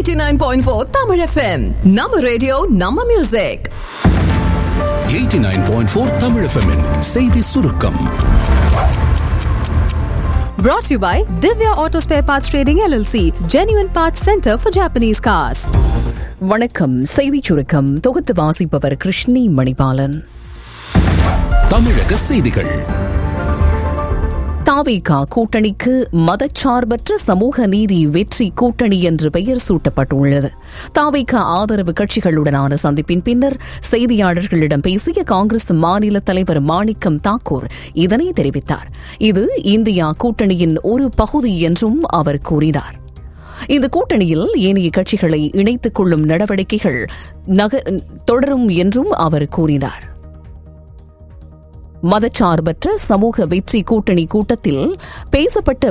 89.4 Tamil FM. நம்ம radio நம்ம music 89.4 Tamil FM -இன் செய்தி சுருக்கம் Brought to you by Divya Auto Spare Parts Trading LLC, Genuine Parts Center for Japanese Cars. வணக்கம் செய்திச் சுருக்கம் தொகுத்து வாசிப்பவர் கிருஷ்ணி மணிபாலன் தமிழக செய்திகள் தாவேகா கூட்டணிக்கு மதச்சார்பற்ற சமூக நீதி வெற்றி கூட்டணி என்று பெயர் சூட்டப்பட்டுள்ளது தாவேகா ஆதரவு கட்சிகளுடனான சந்திப்பின் பின்னர் செய்தியாளர்களிடம் பேசிய காங்கிரஸ் மாநில தலைவர் மாணிக்கம் தாக்கூர் இதனை தெரிவித்தார் இது இந்தியா கூட்டணியின் ஒரு பகுதி என்றும் அவர் கூறினார் இந்த கூட்டணியில் ஏனைய கட்சிகளை இணைத்துக் கொள்ளும் நடவடிக்கைகள் நகர் தொடரும் என்றும் அவர் கூறினார் மதச்சார்பற்ற சமூக வெற்றி கூட்டணி கூட்டத்தில் பேசப்பட்ட